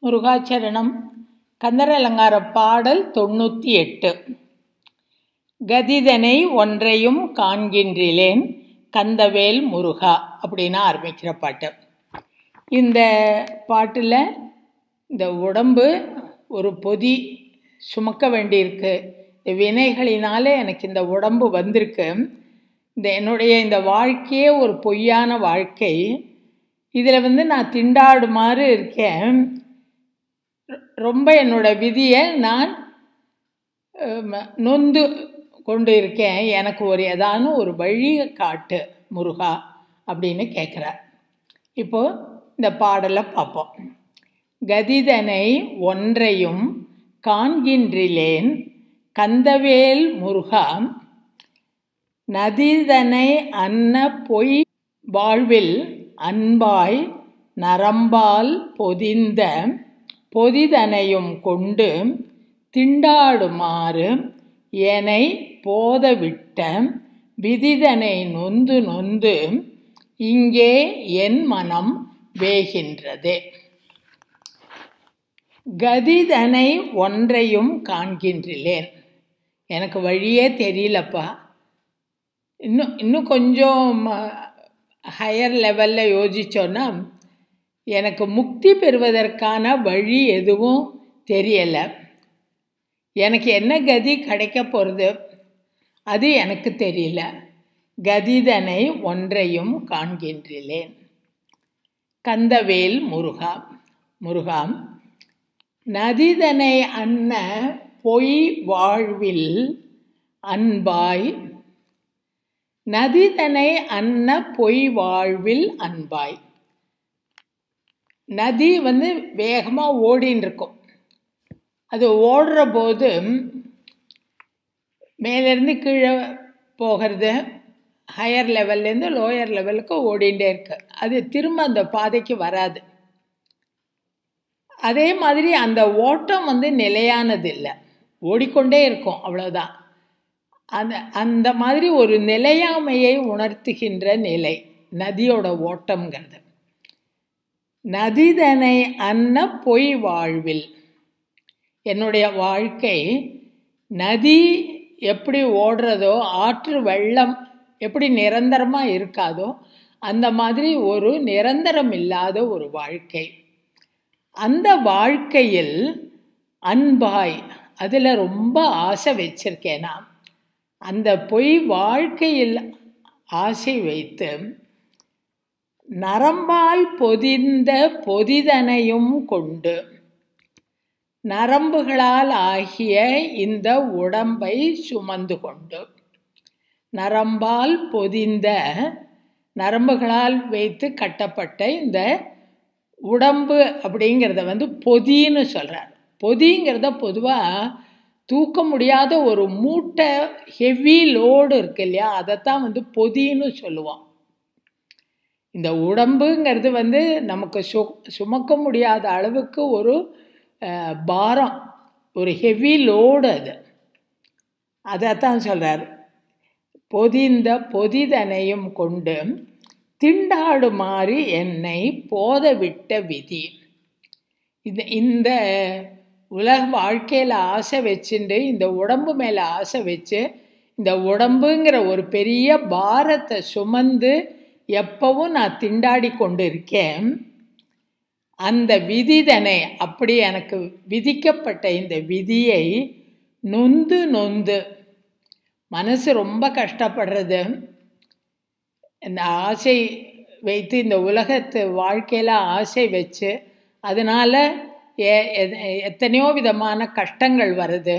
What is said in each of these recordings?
முருகாச்சரணம் கந்தரலங்கார பாடல் தொண்ணூற்றி எட்டு கதிதனை ஒன்றையும் காண்கின்றிலேன் கந்தவேல் முருகா அப்படின்னு ஆரம்பிக்கிற பாட்டு இந்த பாட்டில் இந்த உடம்பு ஒரு பொதி சுமக்க வேண்டியிருக்கு இந்த வினைகளினாலே எனக்கு இந்த உடம்பு வந்திருக்கு இந்த என்னுடைய இந்த வாழ்க்கையே ஒரு பொய்யான வாழ்க்கை இதில் வந்து நான் திண்டாடுமாறு இருக்கேன் ரொம்ப என்னோட விதியை நான் நொந்து கொண்டு இருக்கேன் எனக்கு ஒரு ஏதானு ஒரு வழியை காட்டு முருகா அப்படின்னு கேட்குறார் இப்போது இந்த பாடலை பார்ப்போம் கதிதனை ஒன்றையும் காண்கின்றிலேன் கந்தவேல் முருகா நதிதனை அன்ன பொய் வாழ்வில் அன்பாய் நரம்பால் பொதிந்த பொதிதனையும் கொண்டு திண்டாடுமாறு எனை போதவிட்ட விதிதனை நொந்து நொந்து இங்கே என் மனம் வேகின்றது கதிதனை ஒன்றையும் காண்கின்றிலேன் எனக்கு வழியே தெரியலப்பா இன்னும் இன்னும் கொஞ்சம் ஹையர் லெவலில் யோசித்தோன்னா எனக்கு முக்தி பெறுவதற்கான வழி எதுவும் தெரியலை எனக்கு என்ன கதி கிடைக்க போகிறது அது எனக்கு தெரியல கதிதனை ஒன்றையும் காண்கின்றேன் கந்தவேல் முருகா முருகா நதிதனை அன்ன பொய் வாழ்வில் அன்பாய் நதிதனை அன்ன பொய் வாழ்வில் அன்பாய் நதி வந்து வேகமாக ஓடின்னு இருக்கும் அது ஓடுற போது மேலேருந்து கீழே போகிறது ஹையர் லெவல்லேருந்து லோயர் லெவலுக்கு ஓடிண்டே இருக்கு அது திரும்ப அந்த பாதைக்கு வராது அதே மாதிரி அந்த ஓட்டம் வந்து நிலையானது இல்லை ஓடிக்கொண்டே இருக்கும் அவ்வளோதான் அந்த அந்த மாதிரி ஒரு நிலையாமையை உணர்த்துகின்ற நிலை நதியோட ஓட்டம்ங்கிறது நதிதனை அன்ன பொய் வாழ்வில் என்னுடைய வாழ்க்கை நதி எப்படி ஓடுறதோ ஆற்று வெள்ளம் எப்படி நிரந்தரமாக இருக்காதோ அந்த மாதிரி ஒரு நிரந்தரம் இல்லாத ஒரு வாழ்க்கை அந்த வாழ்க்கையில் அன்பாய் அதில் ரொம்ப ஆசை வச்சிருக்கேன் நான் அந்த பொய் வாழ்க்கையில் ஆசை வைத்து நரம்பால் பொதிந்த பொதிதனையும் கொண்டு நரம்புகளால் ஆகிய இந்த உடம்பை சுமந்து கொண்டு நரம்பால் பொதிந்த நரம்புகளால் வைத்து கட்டப்பட்ட இந்த உடம்பு அப்படிங்கிறத வந்து பொதின்னு சொல்கிறார் பொதிங்கிறத பொதுவாக தூக்க முடியாத ஒரு மூட்டை ஹெவி லோடு இருக்கு இல்லையா அதைத்தான் வந்து பொதின்னு சொல்லுவோம் இந்த உடம்புங்கிறது வந்து நமக்கு சு சுமக்க முடியாத அளவுக்கு ஒரு பாரம் ஒரு ஹெவி லோடு அது அதைத்தான் சொல்கிறார் பொதிந்த பொதிதனையும் கொண்டு திண்டாடுமாறு என்னை போதவிட்ட விதி இந்த இந்த உலக வாழ்க்கையில் ஆசை வச்சுட்டு இந்த உடம்பு மேலே ஆசை வச்சு இந்த உடம்புங்கிற ஒரு பெரிய பாரத்தை சுமந்து எப்பவும் நான் திண்டாடி கொண்டு இருக்கேன் அந்த விதிதனை அப்படி எனக்கு விதிக்கப்பட்ட இந்த விதியை நொந்து நொந்து மனசு ரொம்ப கஷ்டப்படுறது இந்த ஆசை வைத்து இந்த உலகத்து வாழ்க்கையில் ஆசை வச்சு அதனால் எத்தனையோ விதமான கஷ்டங்கள் வருது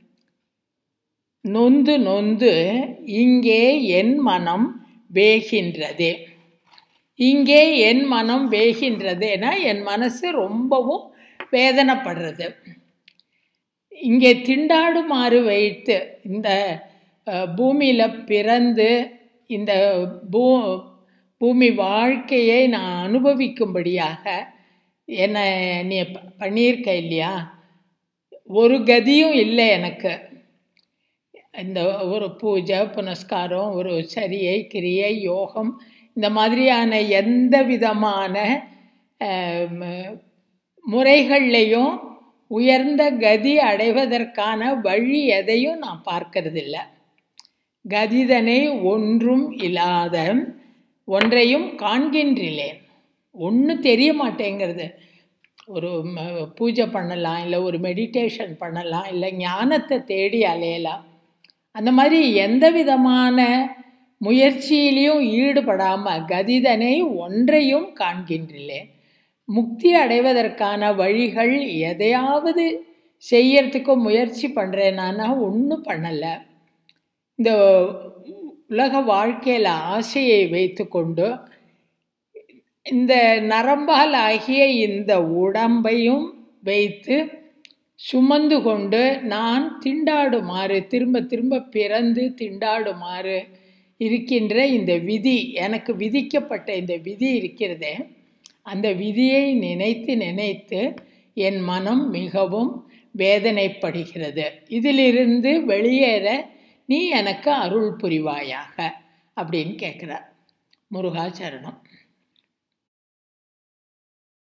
நொந்து நொந்து இங்கே என் மனம் வேகின்றது இங்கே என் மனம் வேகின்றதுனா என் மனசு ரொம்பவும் வேதனைப்படுறது இங்கே திண்டாடுமாறு வைத்து இந்த பூமியில் பிறந்து இந்த பூ பூமி வாழ்க்கையை நான் அனுபவிக்கும்படியாக என்னை நீ பண்ணியிருக்க இல்லையா ஒரு கதியும் இல்லை எனக்கு இந்த ஒரு பூஜை புனஸ்காரம் ஒரு சரியை கிரியை யோகம் இந்த மாதிரியான எந்த விதமான முறைகள்லையும் உயர்ந்த கதி அடைவதற்கான வழி எதையும் நான் பார்க்கறதில்ல கதிதனை ஒன்றும் இல்லாத ஒன்றையும் காண்கின்றிலேன் ஒன்றும் தெரிய மாட்டேங்கிறது ஒரு ம- பூஜை பண்ணலாம் இல்லை ஒரு மெடிடேஷன் பண்ணலாம் இல்லை ஞானத்தை தேடி அலையலாம் அந்த மாதிரி எந்த விதமான முயற்சியிலையும் ஈடுபடாமல் கதிதனை ஒன்றையும் காண்கின்றில்லேன் முக்தி அடைவதற்கான வழிகள் எதையாவது செய்யறதுக்கு முயற்சி பண்ணுறேன்னா ஒன்றும் பண்ணலை இந்த உலக வாழ்க்கையில் ஆசையை வைத்துக்கொண்டு இந்த நரம்பால் ஆகிய இந்த உடம்பையும் வைத்து சுமந்து கொண்டு நான் திண்டாடுமாறு திரும்ப திரும்ப பிறந்து திண்டாடுமாறு இருக்கின்ற இந்த விதி எனக்கு விதிக்கப்பட்ட இந்த விதி இருக்கிறதே அந்த விதியை நினைத்து நினைத்து என் மனம் மிகவும் வேதனைப்படுகிறது இதிலிருந்து வெளியேற நீ எனக்கு அருள் புரிவாயாக அப்படின்னு கேட்குறார் முருகாச்சரணம்